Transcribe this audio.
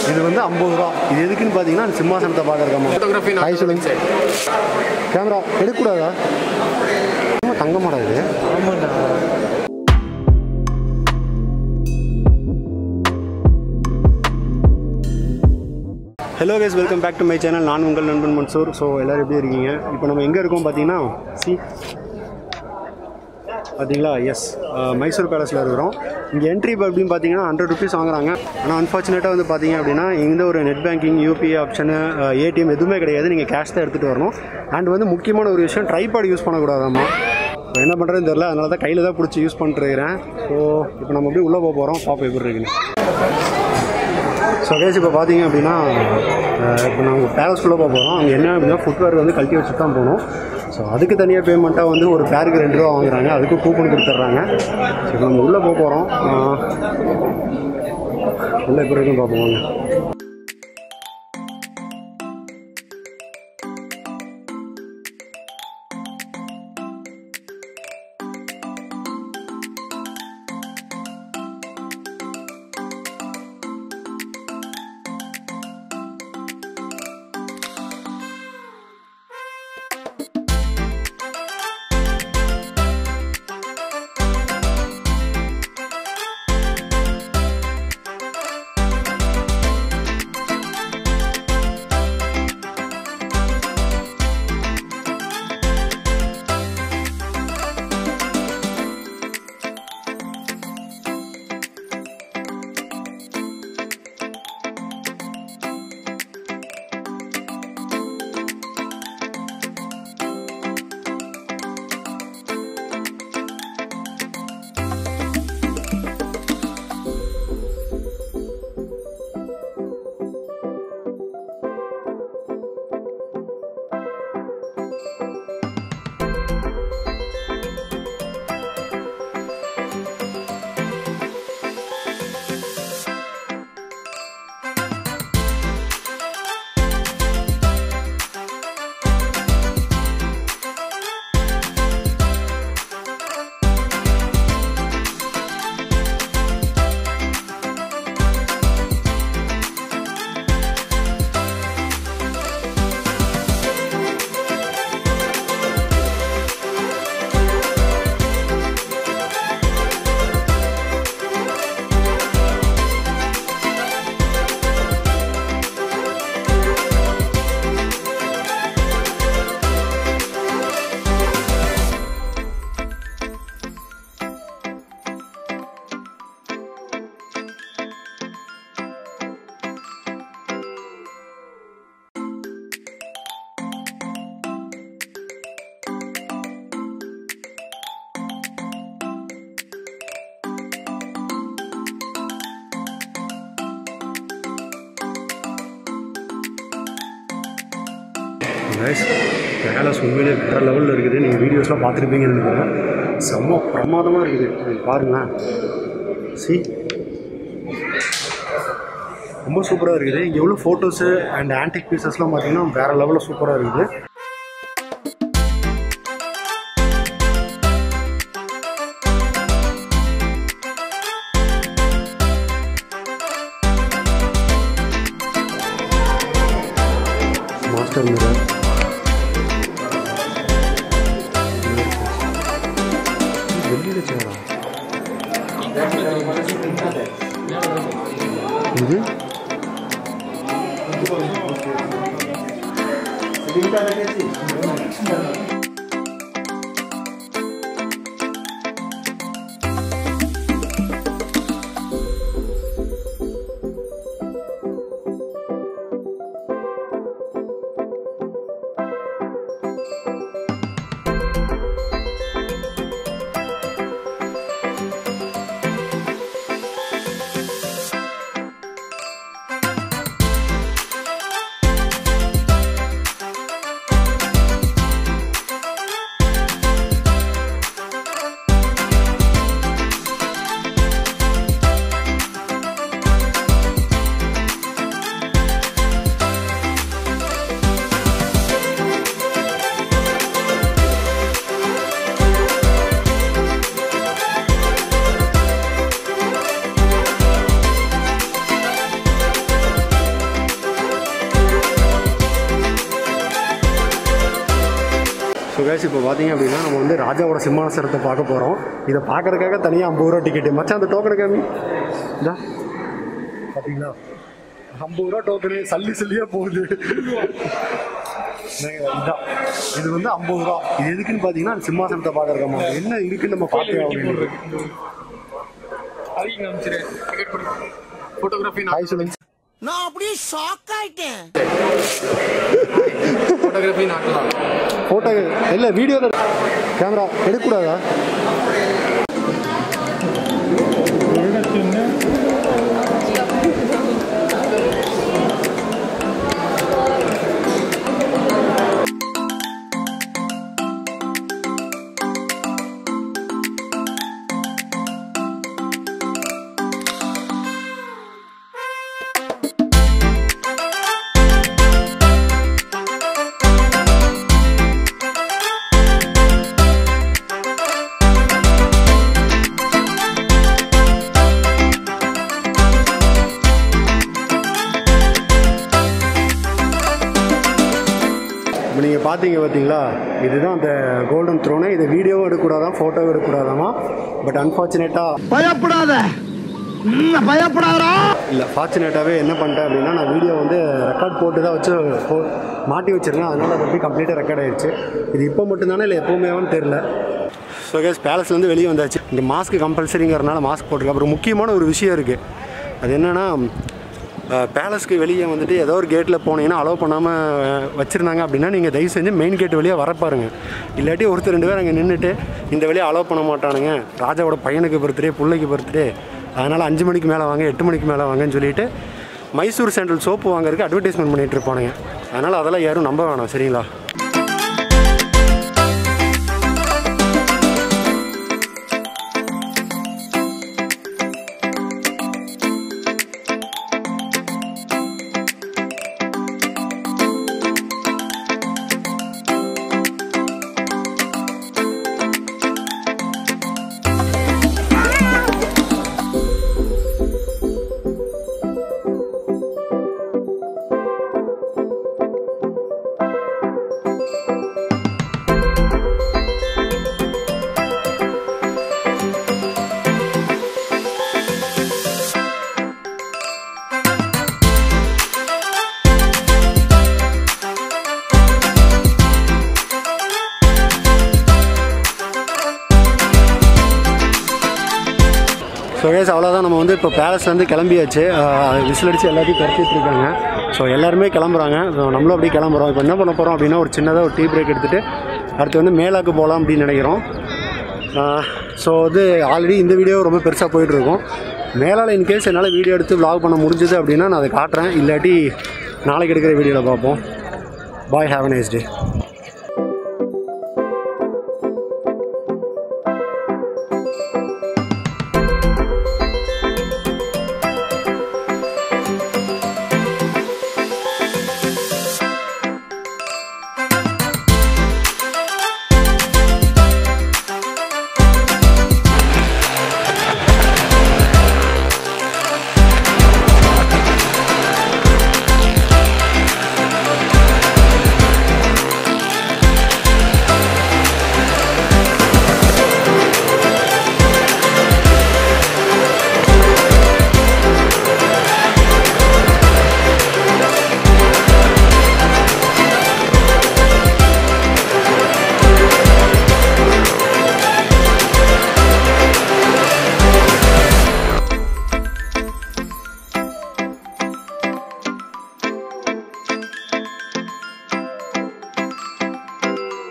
இது வந்து ஐம்பது ரூபா இது எதுக்குன்னு பார்த்தீங்கன்னா சிம்மாசனத்தை பார்க்குறக்காமா ஃபோட்டோகிராஃபி ஹாய் சொல்லுங்க சார் கேமரா எடுக்கக்கூடாதா ஆமா, தங்கமாடா இது hello guys welcome back to my channel நான் உங்கள் நண்பன் மன்சூர் ஸோ எல்லோரும் எப்படி இருக்கீங்க இப்போ நம்ம எங்கே இருக்கோம் பார்த்தீங்கன்னா சி பார்த்தீங்களா எஸ் மைசூர் பேலஸில் இருக்கிறோம் இங்கே என்ட்ரி அப்படின்னு பார்த்தீங்கன்னா ஹண்ட்ரட் ருபீஸ் வாங்குறாங்க ஆனால் அன்ஃபார்ச்சுனேட்டாக வந்து பார்த்தீங்க அப்படின்னா இந்த ஒரு net banking UPI option ATM எதுவுமே கிடையாது நீங்கள் கேஷ் தான் எடுத்துகிட்டு வரணும் அண்ட் வந்து முக்கியமான ஒரு விஷயம் ட்ரைபாட் யூஸ் பண்ணக்கூடாதாம்மா இப்போ என்ன பண்ணுறதுன்னு தெரில அதனால தான் கையில் தான் பிடிச்சி யூஸ் பண்ணிட்டுருக்கிறேன் ஸோ இப்போ நம்ம அப்படியே உள்ளே போக போகிறோம் பாப்பா எப்படி இருக்குன்னு ஸோ கேஸ் இப்போ பார்த்தீங்க அப்படின்னா அஹ், இப்போ நாங்கள் பேலஸ்குள்ளே போக போகிறோம் அங்கே என்ன அப்படின்னா ஃபுட்வேர் வந்து கழட்டி வச்சு தான் போகணும் ஸோ அதுக்கு தனியாக பேமெண்ட்டாக வந்து ஒரு பேருக்கு ரெண்டு ரூபா வாங்குறாங்க அதுக்கு கூப்பன் கொடுத்துட்றாங்க ஸோ இப்போ நம்ம உள்ளே போக போகிறோம் உள்ளே எப்படி இருக்குன்னு பார்ப்போம் வாங்க கைஸ் பேலஸ் உண்மையிலே வேறு லெவலில் இருக்குது நீங்கள் வீடியோஸ்லாம் பார்த்துருப்பீங்கன்னு நினைக்கிறேன் செம்ம பிரமாதமாக இருக்குது இது பாருங்களேன் சி ரொம்ப சூப்பராக இருக்குது இங்கே எவ்வளோ ஃபோட்டோஸு அண்ட் ஆன்டிக் பீசஸ்லாம் பார்த்தீங்கன்னா வேறு லெவலில் சூப்பராக இருக்குது மாஸ்டர் மிரர் வெளியில் சேரா இது கைஸ் இப்போ பார்த்தீங்க அப்படின்னா நம்ம வந்து ராஜாவோட சிம்மாசனத்தை பார்க்க போகிறோம் இதை பார்க்கறதுக்காக தனியாக ஐம்பது ரூபா டிக்கெட்டு மச்சான் அந்த டோக்கனை காமி இதா பார்த்தீங்களா ஐம்பது ரூபா டோக்கனு சல்லி சல்லியாக போகுது நாங்க இதான் இது வந்து ஐம்பது ரூபா இது எதுக்குன்னு பார்த்தீங்கன்னா அந்த சிம்மாசனத்தை பார்க்கறக்கமா என்ன இருக்குன்னு நம்ம பார்த்தோம் அப்படின்னு அதிகம் காமிச்சிரு டிக்கெட் கொடு ஃபோட்டோகிராஃபி ஹாய் சொல்லுங்க நான் அப்படியே ஷாக் ஆயிட்டேன் ஃபோட்டோகிராஃபி நாட்டலாம் ஃபோட்டோ இல்லை வீடியோ தான் கேமரா எடுக்கக்கூடாதா இப்போ நீங்கள் பார்த்தீங்க பார்த்தீங்களா இதுதான் அந்த கோல்டன் த்ரோனு இதை வீடியோவும் எடுக்கக்கூடாதான் ஃபோட்டோவும் எடுக்கக்கூடாதாமா பட் அன்ஃபார்ச்சுனேட்டாக பயப்படாத ம், பயப்படாதடா இல்லை ஃபார்ச்சுனேட்டாகவே என்ன பண்ணிட்டேன் அப்படின்னா நான் வீடியோ வந்து ரெக்கார்ட் போட்டு தான் வச்சு போ- மாட்டி வச்சிருக்கேன் அதனால் அது அப்படியே கம்ப்ளீட்டாக ரெக்கார்ட் ஆயிடுச்சு இது இப்போ மட்டும்தானே இல்லை எப்போவுமேவான்னு தெரில ஸோ கேஸ் பேலஸ்லேருந்து வெளியே வந்தாச்சு இங்கே மாஸ்க் கம்பல்சரிங்கிறனால மாஸ்க் போட்டிருக்கேன் அப்புறம் முக்கியமான ஒரு விஷயம் இருக்குது அது என்னென்னா பேலஸ்க்கு வெளியே வந்துட்டு ஏதோ ஒரு கேட்டில் போனீங்கன்னா அலோவ் பண்ணாமல் வச்சுருந்தாங்க அப்படின்னா நீங்கள் தயவு செஞ்சு மெயின் கேட் வெளியே வர பாருங்க இல்லாட்டி ஒருத்தர் ரெண்டு பேர் அங்கே நின்றுட்டு இந்த வெளியே அலோவ் பண்ண மாட்டானுங்க ராஜாவோட பையனுக்கு பர்த்டே பிள்ளைக்கு பர்த்டே அதனால் அஞ்சு மணிக்கு மேலே வாங்க எட்டு மணிக்கு மேலே வாங்கன்னு சொல்லிட்டு மைசூர் சென்ட்ரல் சோப்பு வாங்குறதுக்கு அட்வர்டைஸ்மெண்ட் பண்ணிட்டு இருப்பானுங்க அதனால் அதெல்லாம் யாரும் நம்ப வேணாம் சரிங்களா ஸோ கேஸ் அவ்வளோதான் நம்ம வந்து இப்போ பேலஸ்லேருந்து கிளம்பியாச்சு விசில் அடித்து எல்லாத்தையும் துரத்திட்டு இருக்காங்க ஸோ எல்லாருமே கிளம்புறாங்க ஸோ நம்மளும் அப்படியே கிளம்புறோம் இப்போ என்ன பண்ண போகிறோம் அப்படின்னா ஒரு சின்னதாக ஒரு டீ பிரேக் எடுத்துகிட்டு அடுத்து வந்து மேலாக்கு போகலாம் அப்படின்னு நினைக்கிறோம் ஸோ வந்து ஆல்ரெடி இந்த வீடியோ ரொம்ப பெருசாக போயிட்டுருக்கோம் மேலால் இன்கேஸ் என்னால் வீடியோ எடுத்து vlog பண்ண முடிஞ்சது அப்படின்னா நான் அதை காட்டுறேன் இல்லாட்டி நாளைக்கு எடுக்கிற வீடியோவில் பார்ப்போம் bye have a nice day